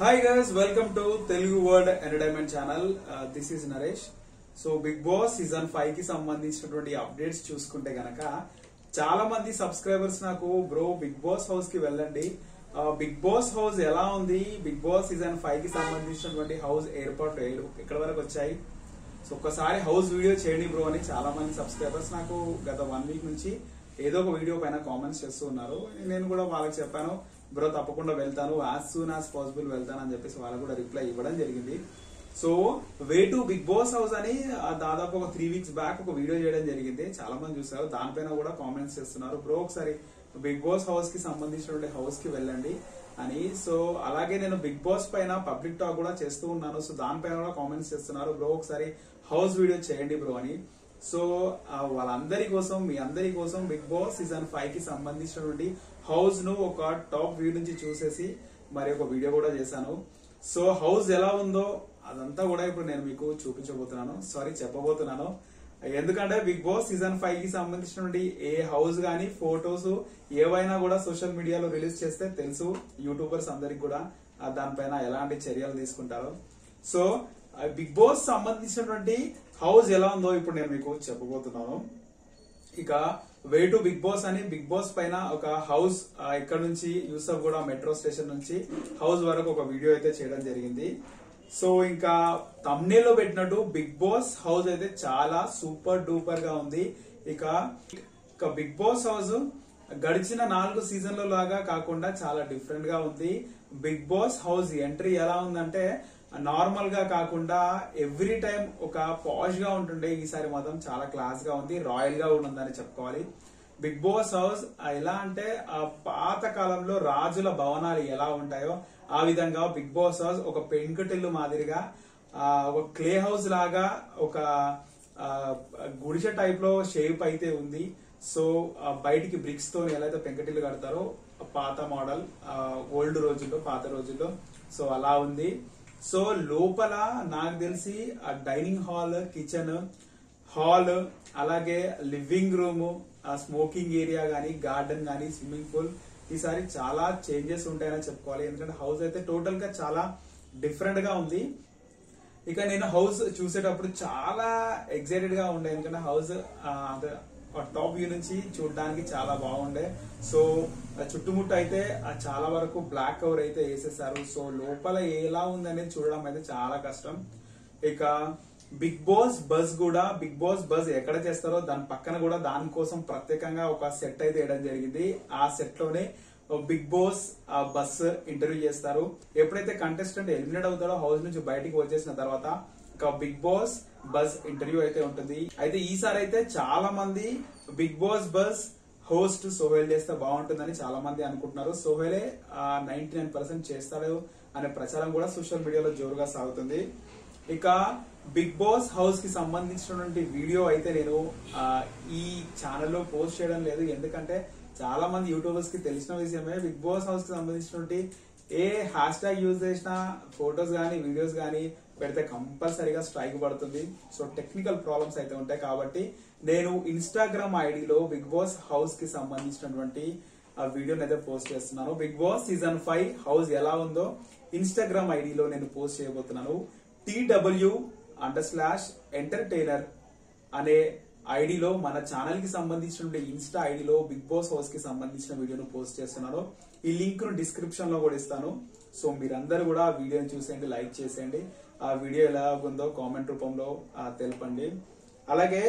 hi guys welcome to Telugu world entertainment channel this is Naresh so Bigg Boss season five కి సంబంధించినటువంటి updates చూసుకుంటే గనక చాలా మంది సబ్స్క్రైబర్స్ నాకు బ్రో బిగ్ బాస్ హౌస్ కి వెళ్ళండి బిగ్ బాస్ హౌస్ ఎలా ఉంది బిగ్ బాస్ సీజన్ ఫైవ్ కి సంబంధించినటువంటి హౌస్ ఏర్పాట్లు ఎక్కడ వరకు వచ్చాయి సో ఒక్కసారి హౌస్ వీడియో చేయండి బ్రో అని చాలా మంది సబ్స్క్రైబర్స్ నాకు గత వన్ వీక్ నుంచి ఏదో ఒక వీడియో పైన కామెంట్స్ చేస్తూ ఉన్నారు నేను కూడా వాళ్ళకి చెప్పాను బ్రో తప్పకుండా వెళ్తాను యాజ్ సూన్ యాజ్ పాసిబుల్ వెళ్తాను అని చెప్పేసి వాళ్ళకు కూడా రిప్లై ఇవ్వడం జరిగింది so way to Bigg Boss house అని ఆ, దాదాపు ఒక త్రీ వీక్స్ బ్యాక్ ఒక వీడియో చేయడం జరిగింది చాలా మంది చూసారు దానిపైన కూడా కామెంట్స్ చేస్తున్నారు బ్రో ఒకసారి బిగ్ బాస్ హౌస్ కి సంబంధించినటువంటి హౌస్ కి వెళ్ళండి అని సో అలాగే నేను బిగ్ బాస్ పైన పబ్లిక్ టాక్ కూడా చేస్తూ ఉన్నాను సో దానిపైన కూడా కామెంట్స్ చేస్తున్నారు బ్రో ఒకసారి హౌస్ వీడియో చేయండి బ్రో అని సో ఆ, వాళ్ళందరి కోసం మీ అందరి కోసం బిగ్ బాస్ సీజన్ ఫైవ్ కి సంబంధించినటువంటి హౌస్ ను ఒక టాప్ వ్యూ నుంచి చూసేసి మరి ఒక వీడియో కూడా చేశాను సో హౌస్ ఎలా ఉందో అదంతా కూడా ఇప్పుడు నేను మీకు చూపించబోతున్నాను సారీ చెప్పబోతున్నాను ఎందుకంటే బిగ్ బాస్ సీజన్ ఫైవ్ కి సంబంధించినటువంటి ఏ హౌస్ గానీ ఫొటోస్ ఏవైనా కూడా సోషల్ మీడియాలో రిలీజ్ చేస్తే తెలుసు యూట్యూబర్స్ అందరికి కూడా ఆ, దానిపైన ఎలాంటి చర్యలు తీసుకుంటారో సో ఆ, బిగ్ బాస్ సంబంధించినటువంటి హౌస్ ఎలా ఉందో ఇప్పుడు నేను మీకు చెప్పబోతున్నాను ఇక వే టు బిగ్ బాస్ అని బిగ్ బాస్ పైన ఒక హౌస్ ఆ, ఇక్కడ నుంచి యూసఫ్ కూడా మెట్రో స్టేషన్ నుంచి హౌస్ వరకు ఒక వీడియో అయితే చేయడం జరిగింది సో ఇంకా తమ్నేలో పెట్టినట్టు బిగ్ బాస్ హౌస్ అయితే చాలా సూపర్ డూపర్ గా ఉంది ఇక ఇక బిగ్ బాస్ హౌస్ గడిచిన నాలుగు సీజన్ల లాగా కాకుండా చాలా డిఫరెంట్ గా ఉంది బిగ్ బాస్ హౌస్ ఎంట్రీ ఎలా ఉందంటే నార్మల్ గా కాకుండా ఎవ్రీ టైం ఒక పాష్ గా ఉంటుండే ఈసారి మాత్రం చాలా క్లాస్ గా ఉంది రాయల్ గా కూడా ఉందని చెప్పుకోవాలి బిగ్ బాస్ హౌస్ ఎలా అంటే ఆ పాత కాలంలో రాజుల భవనాలు ఎలా ఉంటాయో ఆ విధంగా బిగ్ బాస్ హౌస్ ఒక పెంకుటిల్లు మాదిరిగా ఆ, ఒక క్లే హౌస్ లాగా ఒక ఆ, గుడిసె టైప్ లో షేప్ అయితే ఉంది సో ఆ, బయటికి బ్రిక్స్ తో ఎలా అయితే పెంకటిల్లు కడతారో ఆ పాత మోడల్ ఓల్డ్ రోజుల్లో పాత రోజుల్లో సో అలా ఉంది సో లోపల నాకు తెలిసి ఆ డైనింగ్ హాల్ కిచెన్ హాల్ అలాగే లివింగ్ రూమ్ ఆ స్మోకింగ్ ఏరియా గానీ గార్డెన్ గానీ స్విమ్మింగ్ పూల్ ఈసారి చాలా చేంజెస్ ఉంటాయని చెప్పుకోవాలి ఎందుకంటే హౌస్ అయితే టోటల్ గా చాలా డిఫరెంట్ గా ఉంది ఇక నేను హౌస్ చూసేటప్పుడు చాలా ఎక్సైటెడ్ గా ఉండే ఎందుకంటే హౌస్ టాప్ వ్యూ నుంచి చూడడానికి చాలా బాగుండే సో ఆ చుట్టుముట్టు అయితే ఆ చాలా వరకు బ్లాక్ కవర్ అయితే వేసేసారు సో లోపల ఎలా ఉందనేది చూడడం అయితే చాలా కష్టం ఇక బిగ్ బాస్ బస్ కూడా బిగ్ బాస్ బస్ ఎక్కడ చేస్తారో దాని పక్కన కూడా దానికోసం ప్రత్యేకంగా ఒక సెట్ అయితే వేయడం జరిగింది ఆ సెట్ లోనే బిగ్ బాస్ ఆ బస్ ఇంటర్వ్యూ చేస్తారు ఎప్పుడైతే కంటెస్టెంట్ ఎలిమినేట్ అవుతాడో హౌస్ నుంచి బయటికి వచ్చేసిన తర్వాత ఒక బిగ్ బాస్ బస్ ఇంటర్వ్యూ అయితే ఉంటుంది అయితే ఈసారి అయితే చాలా మంది Bigg Boss bus host Sohel చేస్తే బాగుంటుందని చాలా మంది అనుకుంటున్నారు సోహెలే నైన్టీ నైన్ పర్సెంట్ చేస్తాడు అనే ప్రచారం కూడా సోషల్ మీడియాలో జోరుగా సాగుతుంది ఇక బిగ్ బాస్ హౌస్ కి సంబంధించినటువంటి వీడియో అయితే నేను ఆ, ఈ ఛానల్లో పోస్ట్ చేయడం లేదు ఎందుకంటే చాలా మంది యూట్యూబర్స్ కి తెలిసిన విషయమే బిగ్ బాస్ హౌస్ కి సంబంధించినటువంటి ఏ హ్యాష్ ట్యాగ్ యూజ్ చేసినా ఫొటోస్ గానీ వీడియోస్ గానీ పెడితే కంపల్సరీగా స్ట్రైక్ పడుతుంది సో టెక్నికల్ ప్రాబ్లమ్స్ అయితే ఉంటాయి కాబట్టి నేను ఇన్స్టాగ్రామ్ ఐడిలో బిగ్ బాస్ హౌస్ కి సంబంధించినటువంటి ఆ వీడియోని అయితే పోస్ట్ చేస్తున్నాను Bigg Boss season five house ఎలా ఉందో ఇన్స్టాగ్రామ్ ఐడిలో నేను పోస్ట్ చేయబోతున్నాను టీడబ్ల్యూ అండర్ స్లాష్ ఎంటర్టైనర్ అనే ఐడిలో మన ఛానల్ కి సంబంధించిన ఇన్స్టా ఐడిలో బిగ్ బాస్ హౌస్ కి సంబంధించిన వీడియోను పోస్ట్ చేస్తున్నాను ఈ లింక్ ను డిస్క్రిప్షన్ లో కూడా ఇస్తాను సో మీరందరూ కూడా ఆ వీడియోని చూసేయండి లైక్ చేసేయండి ఆ వీడియో ఎలా ఉందో కామెంట్ రూపంలో ఆ, తెలపండి అలాగే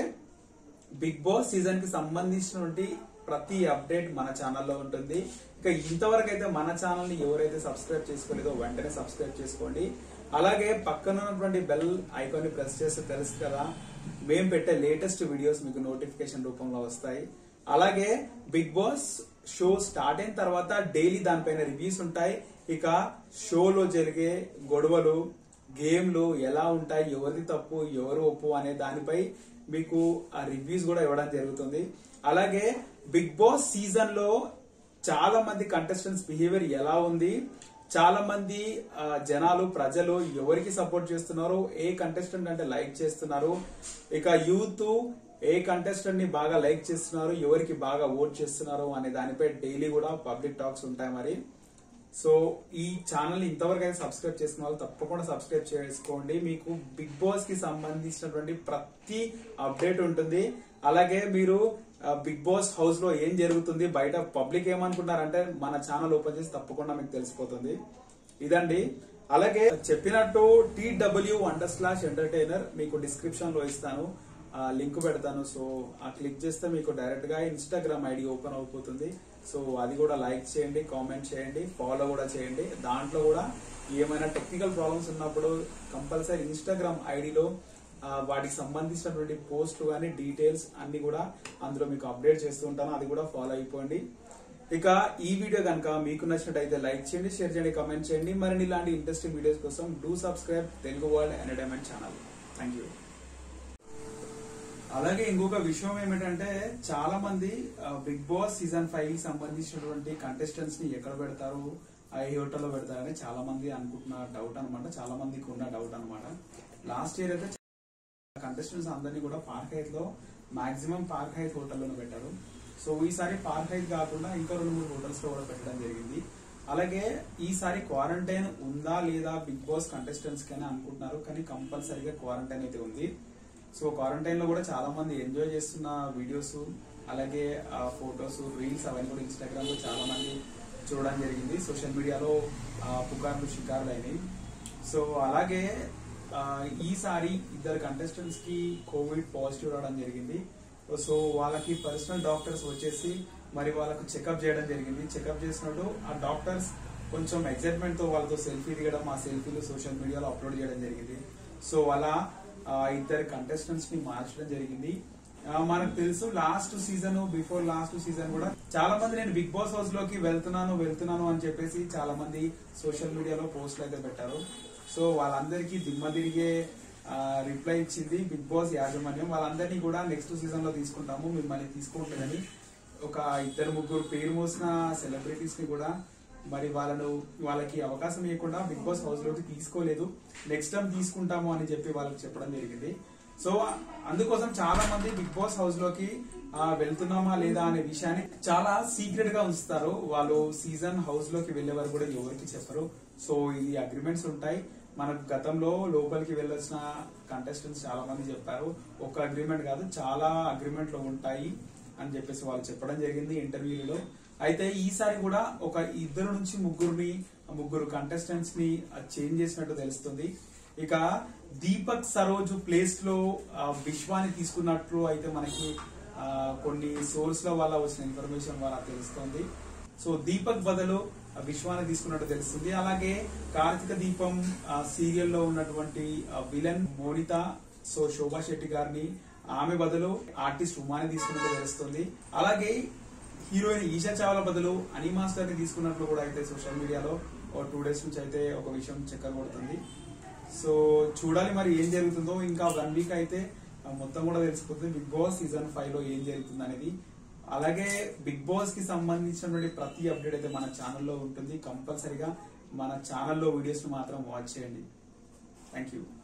బిగ్ బాస్ సీజన్ కి సంబంధించినటువంటి ప్రతి అప్డేట్ మన ఛానల్లో ఉంటుంది ఇక ఇంతవరకు అయితే మన ఛానల్ ని ఎవరైతే సబ్స్క్రైబ్ చేసుకోలేదో వెంటనే సబ్స్క్రైబ్ చేసుకోండి అలాగే పక్కన ఉన్నటువంటి బెల్ ఐకాన్ ని ప్రెస్ చేస్తే తెలుసు కదా మేము పెట్టే లేటెస్ట్ వీడియోస్ మీకు నోటిఫికేషన్ రూపంలో వస్తాయి అలాగే బిగ్ బాస్ షో స్టార్ట్ అయిన తర్వాత డైలీ దానిపైన రివ్యూస్ ఉంటాయి ఇక షోలో జరిగే గొడవలు గేమ్లు ఎలా ఉంటాయి ఎవరిది తప్పు ఎవరు ఒప్పు అనే దానిపై మీకు ఆ రివ్యూస్ కూడా ఇవ్వడం జరుగుతుంది అలాగే బిగ్ బాస్ సీజన్ లో చాలా మంది కంటెస్టెంట్స్ బిహేవియర్ ఎలా ఉంది చాలా మంది ఆ, జనాలు ప్రజలు ఎవరికి సపోర్ట్ చేస్తున్నారు ఏ కంటెస్టెంట్ అంటే లైక్ చేస్తున్నారు ఇక యూత్ ఏ కంటెస్టెంట్ ని బాగా లైక్ చేస్తున్నారు ఎవరికి బాగా ఓట్ చేస్తున్నారు అనే దానిపై డైలీ కూడా పబ్లిక్ టాక్స్ ఉంటాయి మరి సో ఈ ఛానల్ ఇంతవరకు అయితే సబ్స్క్రైబ్ చేసుకున్న వాళ్ళు తప్పకుండా సబ్స్క్రైబ్ చేసుకోండి మీకు బిగ్ బాస్ కి సంబంధించినటువంటి ప్రతి అప్డేట్ ఉంటుంది అలాగే మీరు ఆ, బిగ్ బాస్ హౌస్ లో ఏం జరుగుతుంది బయట పబ్లిక్ ఏమనుకుంటారంటే మన ఛానల్ ఓపెన్ చేసి తప్పకుండా మీకు తెలిసిపోతుంది ఇదండి అలాగే చెప్పినట్టు టీడబ్ల్యూ అండర్ స్లాష్ ఎంటర్టైనర్ మీకు డిస్క్రిప్షన్ లో ఇస్తాను ఆ లింక్ పెడతాను సో ఆ క్లిక్ చేస్తే మీకు డైరెక్ట్ గా ఇన్స్టాగ్రామ్ ఐడి ఓపెన్ అయిపోతుంది సో అది కూడా లైక్ చేయండి కామెంట్ చేయండి ఫాలో కూడా చేయండి దాంట్లో కూడా ఏమైనా టెక్నికల్ ప్రాబ్లమ్స్ ఉన్నప్పుడు కంపల్సరీ ఇన్స్టాగ్రామ్ ఐడిలో వాటికి సంబంధించినటువంటి పోస్టులు కానీ డీటెయిల్స్ అన్ని కూడా అందులో మీకు అప్డేట్ చేస్తూ ఉంటాను అది కూడా ఫాలో అయిపోండి ఇక ఈ వీడియో కనుక మీకు నచ్చినట్టయితే లైక్ చేయండి షేర్ చేయండి కామెంట్ చేయండి మరిన్ని ఇలాంటి ఇంట్రెస్టింగ్ వీడియోస్ కోసం do subscribe Telugu world entertainment channel thank you అలాగే ఇంకొక విషయం ఏమిటంటే చాలా మంది బిగ్ బాస్ సీజన్ ఫైవ్ కి సంబంధించినటువంటి కంటెస్టెంట్స్ ని ఎక్కడ పెడతారు ఆ ఏ హోటల్లో పెడతారని చాలా మంది అనుకుంటున్న డౌట్ అన్నమాట చాలా మందికి ఉన్న డౌట్ అన్నమాట లాస్ట్ ఇయర్ అయితే కంటెస్టెంట్స్ అందరినీ కూడా పార్క్ హైత్ లో మాక్సిమం పార్క్ హైత్ హోటల్లోనే పెట్టారు సో ఈసారి పార్క్ హైత్ కాకుండా ఇంకా రెండు మూడు హోటల్స్ లో కూడా పెట్టడం జరిగింది అలాగే ఈసారి క్వారంటైన్ ఉందా లేదా బిగ్ బాస్ కంటెస్టెంట్స్ కైనా అనుకుంటున్నారు కానీ కంపల్సరీగా క్వారంటైన్ అయితే ఉంది సో క్వారంటైన్ లో కూడా చాలా మంది ఎంజాయ్ చేస్తున్న వీడియోస్ అలాగే ఫొటోస్ రీల్స్ అవన్నీ కూడా ఇన్స్టాగ్రామ్ లో చాలా మంది చూడడం జరిగింది సోషల్ మీడియాలో ఆ, పుకార్లు షికార్లు అయినాయి సో అలాగే ఆ, ఈసారి ఇద్దరు కంటెస్టెంట్స్ కి కోవిడ్ పాజిటివ్ రావడం జరిగింది సో వాళ్ళకి పర్సనల్ డాక్టర్స్ వచ్చేసి మరి వాళ్ళకు చెకప్ చేయడం జరిగింది చెకప్ చేసినట్టు ఆ డాక్టర్స్ కొంచెం ఎక్సైట్మెంట్ తో వాళ్ళతో సెల్ఫీ దిగడం ఆ సెల్ఫీలు సోషల్ మీడియాలో అప్లోడ్ చేయడం జరిగింది సో వాళ్ళ ఆ, ఇద్దరు కంటెస్టెంట్స్ ని మార్చడం జరిగింది ఆ, మనకు తెలుసు last season before last season కూడా చాలా మంది నేను బిగ్ బాస్ హౌస్ లోకి వెళ్తున్నాను వెళ్తున్నాను అని చెప్పేసి చాలా మంది సోషల్ మీడియాలో పోస్టులు అయితే పెట్టారు సో వాళ్ళందరికీ దిమ్మ తిరిగే రిప్లై ఇచ్చింది బిగ్ బాస్ యాజమాన్యం వాళ్ళందరినీ కూడా నెక్స్ట్ సీజన్ లో తీసుకుంటాము మిమ్మల్ని తీసుకోవట్లేదని ఒక ఇద్దరు ముగ్గురు పేరు మోసిన సెలబ్రిటీస్ ని కూడా మరి వాళ్ళను వాళ్ళకి అవకాశం ఇవ్వకుండా బిగ్ బాస్ హౌస్ లోకి తీసుకోలేదు నెక్స్ట్ టైం తీసుకుంటాము అని చెప్పి వాళ్ళకి చెప్పడం జరిగింది సో అందుకోసం చాలా మంది బిగ్ బాస్ హౌస్ లోకి ఆ, వెళ్తున్నామా లేదా అనే విషయాన్ని చాలా సీక్రెట్ గా ఉంచుతారు వాళ్ళు సీజన్ హౌస్ లోకి వెళ్లే వరకు కూడా ఎవరికి చెప్పరు సో ఇది అగ్రిమెంట్స్ ఉంటాయి మనకు గతంలో లోపలికి వెళ్ళొచ్చిన కంటెస్టెంట్స్ చాలా మంది చెప్పారు ఒక అగ్రిమెంట్ కాదు చాలా అగ్రిమెంట్లు ఉంటాయి అని చెప్పేసి వాళ్ళు చెప్పడం జరిగింది ఇంటర్వ్యూలలో అయితే ఈసారి కూడా ఒక ఇద్దరు నుంచి ముగ్గురిని ముగ్గురు కంటెస్టెంట్స్ ని చేంజ్ చేసినట్టు తెలుస్తుంది ఇక దీపక్ సరోజు ప్లేస్ లో ఆ, విశ్వాన్ని తీసుకున్నట్లు అయితే మనకి ఆ, కొన్ని సోర్స్ లో వల్ల వచ్చిన ఇన్ఫర్మేషన్ వల్ల తెలుస్తుంది సో దీపక్ బదులు ఆ, విశ్వాన్ని తీసుకున్నట్టు తెలుస్తుంది అలాగే కార్తీక దీపం సీరియల్ లో ఉన్నటువంటి విలన్ మోనిత సో శోభా శెట్టి గారిని ఆమె బదులు ఆర్టిస్ట్ ఉమాని తీసుకున్నట్టు తెలుస్తుంది అలాగే హీరోయిన్ ఈషా చావ్లా బదులు అని మాస్టర్ ని తీసుకున్నట్లు కూడా అయితే సోషల్ మీడియాలో ఒక టూ డేస్ నుంచి అయితే ఒక విషయం చక్కర కొడుతుంది సో చూడాలి మరి ఏం జరుగుతుందో ఇంకా వన్ వీక్ అయితే ఆ, మొత్తం కూడా తెలిసిపోతుంది బిగ్ బాస్ సీజన్ ఫైవ్ లో ఏం జరుగుతుంది అనేది అలాగే బిగ్ బాస్ కి సంబంధించినటువంటి ప్రతి అప్డేట్ అయితే మన ఛానల్లో ఉంటుంది కంపల్సరీగా మన ఛానల్లో వీడియోస్ మాత్రం వాచ్ చేయండి థ్యాంక్ యూ